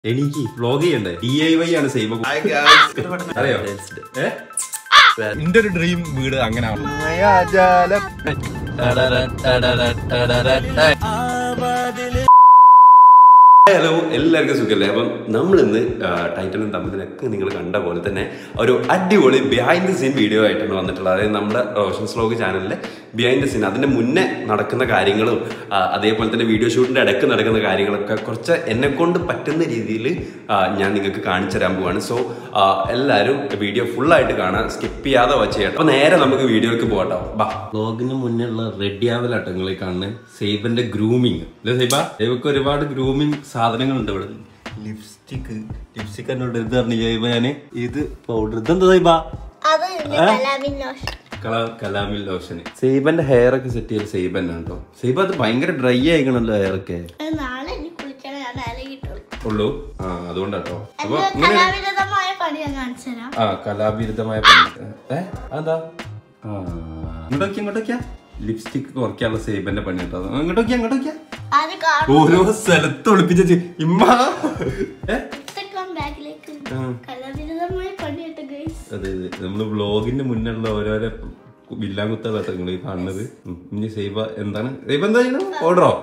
എനിക്ക് വ്ലോഗ് ചെയ്യണ്ടേ D I Y ആണ് സൈബ അറിയോ ഏ? എന്റെ ഒരു ഡ്രീം വീട് അങ്ങനെ ഹലോ എല്ലാവർക്കും സുഖല്ലേ അപ്പം നമ്മൾ ഇന്ന് ടൈറ്റലും തമ്മിലൊക്കെ നിങ്ങൾ കണ്ട പോലെ തന്നെ ഒരു അടിപൊളി ബിഹൈൻഡ് ദി സീൻ വീഡിയോ ആയിട്ടാണ് വന്നിട്ടുള്ളത് അതായത് നമ്മുടെ റോഷൻ സ്ലോഗ് ചാനലിലെ ബിഹൈൻഡ് ദി സീൻ അതിന്റെ മുന്നേ നടക്കുന്ന കാര്യങ്ങളും ആ, അതേപോലെ തന്നെ വീഡിയോ ഷൂട്ടിന്റെ ഇടയ്ക്ക് നടക്കുന്ന കാര്യങ്ങളൊക്കെ കുറച്ച് എന്നെ കൊണ്ട് പറ്റുന്ന രീതിയിൽ ഞാൻ നിങ്ങൾക്ക് കാണിച്ചു തരാൻ പോവാണ് സോ എല്ലാവരും വീഡിയോ ഫുൾ ആയിട്ട് കാണാൻ സ്കിപ്പ് ചെയ്യാതെ വാച്ച് ചെയ്യണം അപ്പൊ നേരെ നമുക്ക് വീഡിയോക്ക് പോകട്ടോ ബാ വ്ലോഗിന് മുന്നേ ഉള്ള റെഡി ആവലാട്ടോ നിങ്ങൾ കാണുന്നത് സൈബന്റെ ഗ്രൂമിങ് അല്ലേ സൈബ സൈബക്ക് ഒരുപാട് ഗ്രൂമിങ് സാധനങ്ങളുണ്ട് ഇവിടെ ലിപ്സ്റ്റിക് ലിപ്സ്റ്റിക് എന്നോട് ഇത് പറഞ്ഞു സൈബ ഞാന് ഇത് പൗഡർ ഇതെന്താ സൈബ അത് കലാമിൻ ലോഷൻ കളർ കലാമിൽ ലോഷന് സൈബന്റെ ഹെയർ ഒക്കെ സെറ്റ് ചെയ്ത് സൈബൻ കേട്ടോ സൈബ അത് ഭയങ്കര ഡ്രൈ ആയിക്കണല്ലോ ഹെയർ ഒക്കെ അത് നാളെ എനിക്ക് കുളിക്കണം ഞാൻ നേരെ കിട്ടുള്ളൂ ഉള്ളൂ ആ അതുകൊണ്ടാട്ടോ അപ്പൊ എന്റെ ഇങ്ങനെ കലാവിരുദ്ധമായ പണി ഞാൻ കാണിച്ചു തരാം ആ കലാവിരുദ്ധമായ പണി ഏ അതെന്താ ആ ഇങ്ങോട്ടോക്കിയ ഇങ്ങോട്ടോക്കിയ ലിപ്സ്റ്റിക് കുറയ്ക്കാനുള്ള സേബന്റെ പണി കേട്ടോ ഇങ്ങോട്ടോക്കിയ ഇങ്ങോട്ടോക്കിയ അത് കാണും ഓരോ സ്ഥലത്ത് ഒളിപ്പിച്ചു ഇമ്മ ഏ? ഇൻസ്റ്റഗ്രാം ബാഗിലേക്ക് കലാവിരുദ്ധമായ പണിയിട്ട് ഗൈസ് അതെ അതെ നമ്മള് വ്ളോഗിന്റെ മുന്നുള്ള ഓരോരോ വില്ലാങ്കുത്തകളാട്ടോ നിങ്ങൾ ഈ കാണുന്നത് ഉം. ഇനി സൈബ എന്താണ് സൈബ എന്താ ചെയ്യുന്നത് ഓർഡറോ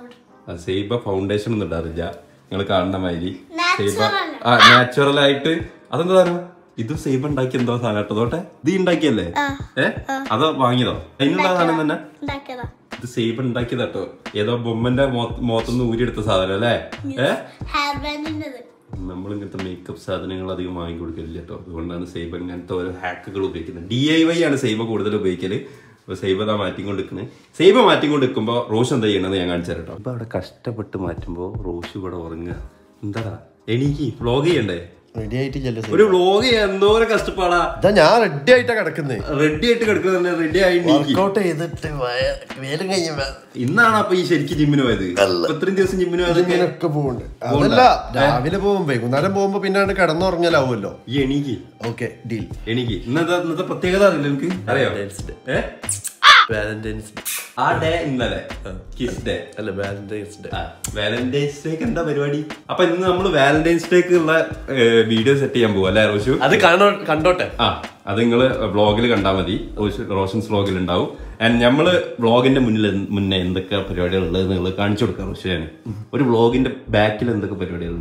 ആ സൈബ ഫൗണ്ടേഷൻ ഒന്നും ഇടാറില്ല നിങ്ങൾ കാണുന്ന മാതിരി സൈബ Natural ആ നാച്ചുറൽ ആയിട്ട് അതെന്താ സാധനം ഇത് സൈബ ഉണ്ടാക്കി എന്തോ സാധനം കേട്ടോ തോട്ടെ ഇത് ഉണ്ടാക്കിയല്ലേ ഏ അതോ വാങ്ങിയതോ അതിനുള്ള സാധനം തന്നെ ഉണ്ടാക്കിയതാ ഇത് സൈബ ഉണ്ടാക്കിയതാട്ടോ ഏതോ ബൊമ്മന്റെ മുഖത്തുനിന്ന് ഊരിയെടുത്ത സാധനം അല്ലേ ഏ ഹെയർ ബാൻഡിൻ്റെത് നമ്മൾ ഇങ്ങനത്തെ മേക്കപ്പ് സാധനങ്ങൾ അധികം വാങ്ങി കൊടുക്കില്ല കേട്ടോ അതുകൊണ്ടാണ് സൈബ ഇങ്ങനത്തെ ഓരോ ഹാക്കുകൾ ഉപയോഗിക്കുന്നത് ഡി ഐ വൈ ആണ് സൈബ കൂടുതൽ ഉപയോഗിക്കല് അപ്പൊ സൈബ അതാ മാറ്റിക്കൊണ്ട് നിൽക്കുന്നത് സൈബ മാറ്റിക്കൊണ്ട് നിൽക്കുമ്പോൾ റോഷ് എന്താ ചെയ്യണമെന്ന് ഞാൻ കാണിച്ചു തരാം കേട്ടോ അപ്പൊ അവിടെ കഷ്ടപ്പെട്ട് മാറ്റുമ്പോൾ റോഷ് ഇവിടെ ഉറങ്ങുക എന്താടാ എനിക്ക് വ്ളോഗ് ചെയ്യണ്ടേ റെഡി ആയിട്ടില്ലല്ലോ ഒരു വ്ളോഗ് ചെയ്യാൻ എന്തോരം കഷ്ടപ്പാടാ ഇതാ ഞാൻ റെഡി ആയിട്ടാ കിടക്കുന്നത് റെഡി ആയിട്ട് കിടക്കുന്നത് റെഡി ആയി നീക്കി വർക്കൗട്ട് ചെയ്തിട്ട് വയ- വേലും കഴിഞ്ഞ ഇന്നാണ് അപ്പൊ ഈ ശരിക്കും ജിമ്മിന് പോയത് ഇപ്പൊ ഇത്രയും ദിവസം ജിമ്മിന് പോയത് ഇങ്ങനെയൊക്കെ പോകുന്നുണ്ട് അതല്ല രാവിലെ പോകുമ്പോ വൈകുന്നേരം പോകുമ്പോ പിന്നാണ് കിടന്നുറങ്ങലാവുമല്ലോ ഈ എണീക്ക് ഓക്കെ ഡീൽ എണീക്ക് ഇന്നത്തെ ഇന്നത്തെ പ്രത്യേകത അറിയില്ല എനിക്ക് അറിയോ ഏ? വാലന്റൈൻസ് ആ ഡേ ഇന്നലെ കിസ് ഡേ അല്ല വാലന്റൈൻസ് ഡേ വാലന്റൈൻസ് ഡേക്ക് എന്താ പരിപാടി അപ്പൊ ഇന്ന് നമ്മൾ വാലന്റൈൻസ് ഡേക്ക് ഉള്ള വീഡിയോ സെറ്റ് ചെയ്യാൻ പോവാ അല്ലേ റോഷു അത് കാണോ കണ്ടോട്ടെ ആ അത് നിങ്ങള് വ്ളോഗിൽ കണ്ടാൽ മതി റോഷ്- റോഷൻസ് വ്ളോഗിൽ ഉണ്ടാവും ആൻഡ് നമ്മള് വ്ളോഗിന്റെ മുന്നിൽ എന്ത്- മുന്നേ എന്തൊക്കെ പരിപാടികൾ ഉള്ളത് നിങ്ങൾ കാണിച്ചു കൊടുക്കാം റോഷന് ഒരു വ്ളോഗിന്റെ ബാക്കിൽ എന്തൊക്കെ പരിപാടികൾ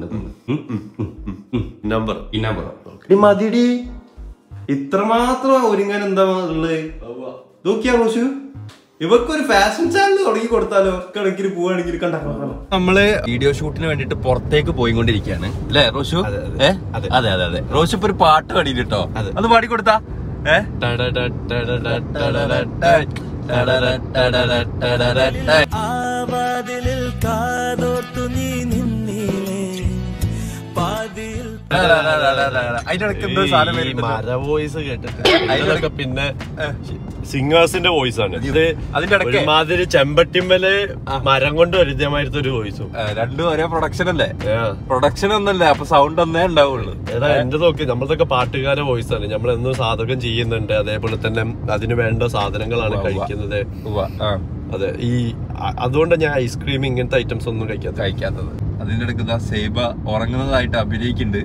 ഉണ്ട് നമ്പർ ഇന്നാ പറ എടി മതിടി ഇത്രമാത്രം ഒരുങ്ങാൻ എന്താ ഉള്ളത് നോക്കിയാ റോഷു ഇവക്കൊരു ഫാഷൻ ചാനൽ തുടങ്ങി കൊടുത്താലോ കണക്കിന് പോവാണെങ്കിൽ കണ്ട നമ്മള് വീഡിയോ ഷൂട്ടിന് വേണ്ടിട്ട് പുറത്തേക്ക് പോയിക്കൊണ്ടിരിക്കുകയാണ് അല്ലേ റോഷു ഏ? അതെ അതെ അതെ റോഷു ഇപ്പൊ ഒരു പാട്ട് പാടിയിട്ടോ അത് പാടിക്കൊടുത്താ ഏ അതിന്റെ ഇടയ്ക്ക് എന്തോ സാധനം വരുന്നുണ്ട്. മര വോയിസ് കേട്ടിട്ട് അതിലൊക്കെ പിന്നെ സിംഗേഴ്സിന്റെ വോയിസ് ആണ് ഇത് അതിന്റെ ഇടയ്ക്ക് ഒരുമാതിരി ചെമ്പട്ടിമ്മല് മരം കൊണ്ട് ഒരുതമായിരുത്ത ഒരു വോയിസും ഏ, രണ്ടും ഒരേ പ്രൊഡക്ഷൻ അല്ലേ പ്രൊഡക്ഷൻ ഒന്നല്ലേ അപ്പൊ സൗണ്ട് ഒന്നേ ഉണ്ടാവുള്ളൂ ഏതാ എന്റെ നോക്കി നമ്മളതൊക്കെ പാട്ടുകാരെ വോയിസ് ആണ് നമ്മൾ എന്നും സാധകം ചെയ്യുന്നുണ്ട് അതേപോലെ തന്നെ അതിന് വേണ്ട സാധനങ്ങളാണ് കഴിക്കുന്നത് ഉവ്വ, ആ. അതെ ഈ അ- അതുകൊണ്ട് ഞാൻ ഐസ്ക്രീം ഇങ്ങനത്തെ ഐറ്റംസ് ഒന്നും കഴിക്കാത്ത കഴിക്കാത്തത് അതിന്റെ ഇടയ്ക്ക് ഇതാ സേബ ഉറങ്ങുന്നതായിട്ട് അഭിനയിക്കുന്നുണ്ട്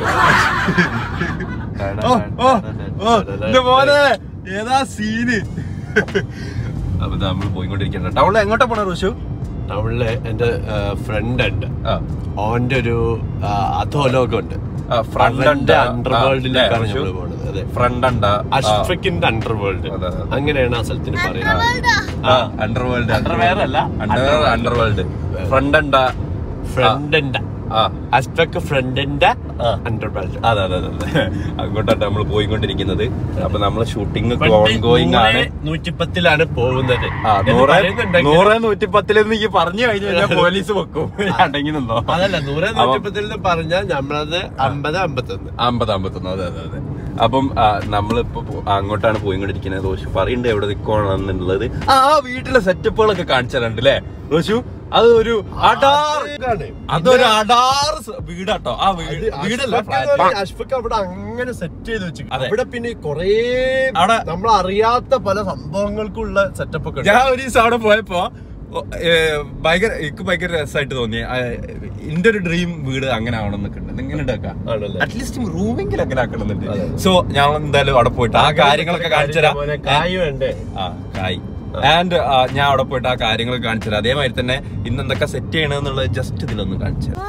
ഓ, ഓ, ഓ, എന്റെ മോനെ ഏതാ സീന് അപ്പൊ ദാ നമ്മള് പോയിക്കൊണ്ടിരിക്കണ്ട ടൗണിൽ എങ്ങോട്ടാ പോണ ഋഷു ടൗണില് എന്റെ ഫ്രണ്ട് ഉണ്ട് ആ ഓന്റെ ഒരു ആ, അധോലോകം ഉണ്ട് ആ, front ഉണ്ട്. അവന്റെ അണ്ടർവേൾഡിലേക്കാണ് ആ, നമ്മൾ പോകുന്നത് അതെ ഫ്രണ്ട് ഉണ്ടാ അഷ്ഫക്കിന്റെ അണ്ടർവേൾഡ് അതെ, അതെ. അങ്ങനെയാണ് ആ സ്ഥലത്തിന് പറയുന്നത് അണ്ടർവേൾഡ് Underwear അല്ല, അണ്ടർവേൾഡ് ഫ്രണ്ട് ഉണ്ടാ ഫ്രണ്ടിന്റെ ആ അഷ്ഫക്ക് ഫ്രണ്ടിന്റെ അണ്ടർവേൾഡ് അതെ അതെ അതെ അതെ അങ്ങോട്ടാണ് നമ്മൾ പോയിക്കൊണ്ടിരിക്കുന്നത് അപ്പൊ നമ്മളെ ഷൂട്ടിംഗ് ഓൺ ഗോയിങ് ആണ് നൂറ്റിപ്പത്തിലാണ് പോകുന്നത് ആ, എന്ന് നൂറ് പറയുന്നുണ്ടെങ്കിൽ- നൂറ് നൂറ്റിപ്പത്തിലെന്ന് എനിക്ക് പറഞ്ഞു കഴിഞ്ഞു കഴിഞ്ഞാൽ പോലീസ് വെക്കും അടങ്ങി നിന്നോ അതല്ല നൂറ് നൂറ്റിപ്പത്തിൽ പറഞ്ഞാൽ നമ്മളത് അമ്പത് അമ്പത്തൊന്ന് അമ്പത് അമ്പത്തൊന്ന് അതെ അതെ അതെ അപ്പം ആ, നമ്മളിപ്പോ പോ- അങ്ങോട്ടാണ് പോയിക്കൊണ്ടിരിക്കുന്നത് റോഷു പറയണ്ട എവിടെ നിൽക്കണമെന്നുള്ളത് ആ ആ വീട്ടിലെ സെറ്റപ്പുകളൊക്കെ കാണിച്ചു തരണ്ട് അല്ലേ റോഷു അത് ഒരു അടാർ അതൊരു അടാർ സ- വീടാട്ടോ ആ വീട് വീടല്ല flat. അഷ്ഫക്ക് അവിടെ അങ്ങനെ സെറ്റ് ചെയ്ത് വെച്ചു അതെ. അവിടെ പിന്നെ കൊറേ അവിടെ- നമ്മൾ അറിയാത്ത പല സംഭവങ്ങൾക്കുള്ള സെറ്റപ്പ് ഒക്കെ ഉണ്ട് ഞാൻ ഒരു ദിവസം അവിടെ പോയപ്പോ ഓ, ഏ, ഭയങ്കര എനിക്ക് ഭയങ്കര രസമായിട്ട് തോന്നി ആ, എന്റെ ഒരു ഡ്രീം വീട് അങ്ങനെ ആവണം എന്നൊക്കെ ഇങ്ങനെ ഉണ്ടാക്കാം ആണല്ലേ? അറ്റ്ലീസ്റ്റ് റൂമെങ്കിലും അങ്ങനെ ആക്കണമെന്നുണ്ട് സോ ഞാൻ എന്തായാലും അവിടെ പോയിട്ട് ആ കാര്യങ്ങളൊക്കെ കാണിച്ചു തരാം മോനെ, കായ് വേണ്ടേ ആ കായ് ആൻഡ് ഞാൻ അവിടെ പോയിട്ട് ആ കാര്യങ്ങളൊക്കെ കാണിച്ചു തരാം അതേമാതിരി തന്നെ ഇന്ന് എന്തൊക്കെ സെറ്റ് ചെയ്യണമെന്നുള്ളത് ജസ്റ്റ് ഇതിലൊന്ന് കാണിച്ചു തരാം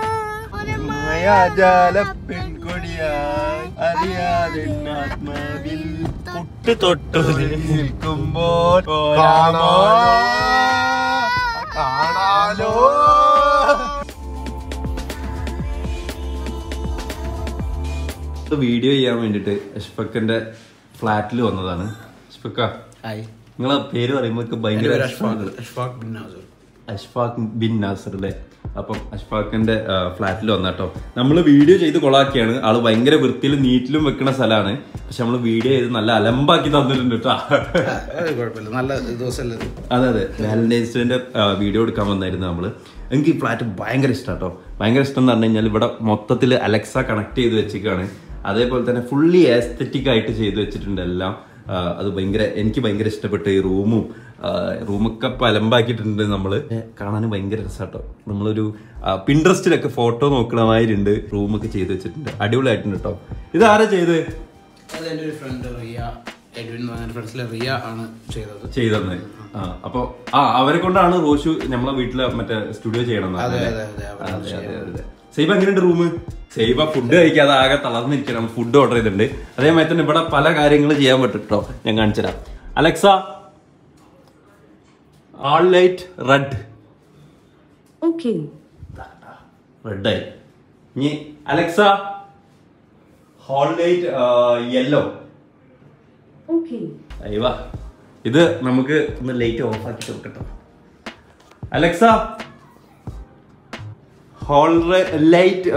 മായാജാല പെൺകൊടിയായി അറിയാതെ ആത്മാവിൽ പുട്ട് തൊട്ടു നിൽക്കുമ്പോൾ കാണാലോ കാണാലോ വീഡിയോ ചെയ്യാൻ വേണ്ടിട്ട് അഷ്ഫഖിന്റെ ഫ്ലാറ്റിൽ വന്നതാണ് അഷ്ഫക്ക ഹായ് നിങ്ങളെ പേര് പറയുമ്പോൾ എനിക്ക് എൻ്റെ ഭയങ്കര പേര് അഷ്ഫാഖ് അഷ്ഫാഖ് ബിൻ നാസർ അഷ്ഫാഖ് ബിൻ നാസർ അല്ലേ അപ്പം അഷ്ഫാഖിന്റെ ഫ്ലാറ്റിൽ വന്ന കേട്ടോ നമ്മൾ വീഡിയോ ചെയ്ത് കൊളാക്കിയാണ് ആള് ഭയങ്കര വൃത്തിയിലും നീറ്റിലും വെക്കുന്ന സ്ഥലമാണ് പക്ഷെ നമ്മൾ വീഡിയോ ചെയ്ത് നല്ല അലമ്പാക്കി തന്നിട്ടുണ്ട് കേട്ടോ അത് കുഴപ്പമില്ല നല്ല ദിവസമല്ലേ ഇത്? അതെ അതെ വാലന്റൈൻസ് ഡേന്റെ വീഡിയോ എടുക്കാൻ വന്നായിരുന്നു നമ്മള് എനിക്ക് ഈ ഫ്ലാറ്റ് ഭയങ്കര ഇഷ്ടം കേട്ടോ ഭയങ്കര ഇഷ്ടം എന്ന് പറഞ്ഞു കഴിഞ്ഞാൽ ഇവിടെ മൊത്തത്തിൽ അലക്സ കണക്ട് ചെയ്ത് വെച്ചിരിക്കുകയാണ് അതേപോലെ തന്നെ ഫുള്ളി ആസ്തറ്റിക് ആയിട്ട് ചെയ്ത് വെച്ചിട്ടുണ്ട് എല്ലാം ആ, അത് ഭയങ്കര എനിക്ക് ഭയങ്കര ഇഷ്ടപ്പെട്ടു ഈ റൂമും റൂമൊക്കെ പലമ്പാക്കിയിട്ടുണ്ട് നമ്മള് കാണാൻ ഭയങ്കര രസമാട്ടോ നമ്മളൊരു പിൻട്രസ്റ്റിലൊക്കെ ഫോട്ടോ നോക്കണ മാതിരിണ്ട് റൂമൊക്കെ ചെയ്ത് വെച്ചിട്ടുണ്ട് അടിപൊളിയായിട്ടുണ്ട് കേട്ടോ ഇത് ആരാ ചെയ്ത് അത് എൻ്റെ ഒരു ഫ്രണ്ട് റിയ എഡ്വിൻ എന്ന് പറഞ്ഞ ഫ്രണ്ട്സിലെ റിയ ആണ് ചെയ്തത് ചെയ്തെന്ന് ആ അപ്പൊ ആ അവരെ കൊണ്ടാണ് റോഷു നമ്മളെ വീട്ടിലെ മറ്റേ സ്റ്റുഡിയോ ചെയ്യണം എന്ന് അതെ പറഞ്ഞത്. അതെ അതെ അതെ, അതെ, അതെ. സൈബ എങ്ങനെയുണ്ട് റൂം സൈബ ഫുഡ് കഴിക്കാതെ ആകെ തളർന്നിരിക്കണം ഫുഡ് ഓർഡർ ചെയ്തിട്ടുണ്ട് അതേമാതിരി തന്നെ ഇവിടെ പല കാര്യങ്ങൾ ചെയ്യാൻ പറ്റും കേട്ടോ ഞാൻ കാണിച്ചു തരാം Alexa hall light red Okay. റെഡായി ഇനി Alexa hall light yellow Okay. അയ്യവാ ഇത് നമുക്ക് ഒന്ന് ലൈറ്റ് ഓഫ് ആക്കി കൊടുക്കട്ടോ Alexa hall light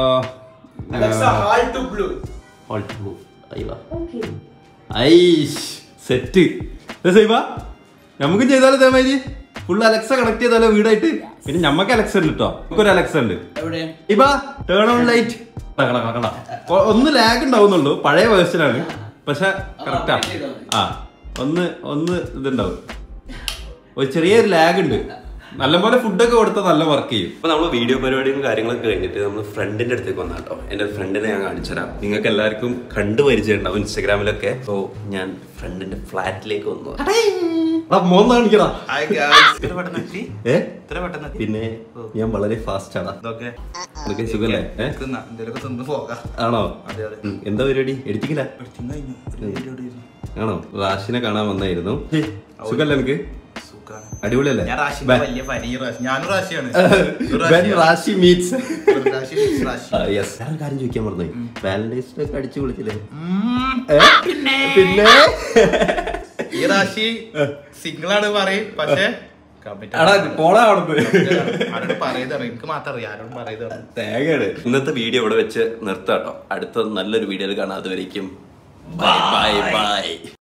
hall blue അയ്യവാ Okay. ഐഷ് സെറ്റ് സൈബ നമുക്കും ചെയ്താലോ ഇതേമാതിരി ഫുൾ അലക്സ കണക്ട് ചെയ്താലോ വീടായിട്ട് പിന്നെ ഞമ്മക്ക് അലക്സ ഉണ്ട് കേട്ടോ നമുക്കൊരു അലക്സ ഉണ്ട് എവിടെ ഇപ്പ ടേൺ ഓൺ ലൈറ്റ് ഒന്ന് ലാഗ് ഉണ്ടാവുന്നുള്ളൂ പഴയ വേർഷനാണ് പക്ഷെ കറക്റ്റാ ആ ഒന്ന് ഒന്ന് ഇതുണ്ടാവും ഒരു ചെറിയൊരു ലാഗ് ഉണ്ട് നല്ലപോലെ ഫുഡൊക്കെ കൊടുത്താൽ നല്ല വർക്ക് ചെയ്യും അപ്പൊ നമ്മൾ വീഡിയോ പരിപാടിയും കാര്യങ്ങളൊക്കെ കഴിഞ്ഞിട്ട് നമ്മൾ ഫ്രണ്ടിന്റെ അടുത്തേക്ക് വന്നാ കേട്ടോ എന്റെ ഫ്രണ്ടിനെ ഞാൻ കാണിച്ചു തരാം നിങ്ങൾക്ക് എല്ലാവർക്കും കണ്ടു പരിചയം ഉണ്ടാവും ഇൻസ്റ്റാഗ്രാമിലൊക്കെ അപ്പോ ഞാൻ ഫ്രണ്ടിന്റെ ഫ്ലാറ്റിലേക്ക് വന്നു മോന്ന് കാണിക്കടാ ഇത്ര പെട്ടെന്ന് എത്തി ഏ ഇത്ര പെട്ടെന്ന് എത്തി പിന്നെ ഞാൻ വളരെ ഫാസ്റ്റ് ആടാ ഇതൊക്കെ അതൊക്കെ സുഖല്ലേ ഏ തിന്ന എന്തേലൊക്കെ തിന്ന് പോകാം ആണോ അതെ, അതെ. ഉം, എന്താ പരിപാടി എഡിറ്റിങ്ങില്ല തിന്ന് കഴിഞ്ഞു ഒരു പരിപാടി കഴിഞ്ഞു. ആണോ റാഷിനെ കാണാൻ വന്നായിരുന്നു സുഖല്ലേ എനിക്ക് സുഖാണ് അടിപൊളിയല്ലേ ഞാൻ റാശി ബെ- വലിയ ഫനി ഈ റാശി ഞാനും റാശിയാണ് ഒരു ബെൻ റാശിയാണ്. റാഷി മീറ്റ്സ് ഒരു റാശി മിക്സ് റാശി യെസ് ഞാൻ ഒരു കാര്യം ചോദിക്കാൻ മറന്നു വാലന്റൈൻസ് ഡേ ഒക്കെ അടിച്ചു വിളിച്ചില്ലേ ഉം. പിന്നെ ഈ റാശി സിംഗിൾ ആണ് പറയും പക്ഷെ എടാ പോളാ അവിടുന്ന് ആരോട് പറയുന്നത് എനിക്ക് മാത്രം അറിയാം ആരോടും പറയുന്നത് തേങ്ങയാണ് ഇന്നത്തെ വീഡിയോ ഇവിടെ വെച്ച് നിർത്താട്ടോ അടുത്ത നല്ലൊരു വീഡിയോയിൽ കാണാം അതുവരേക്കും ബൈ ബൈ ബൈ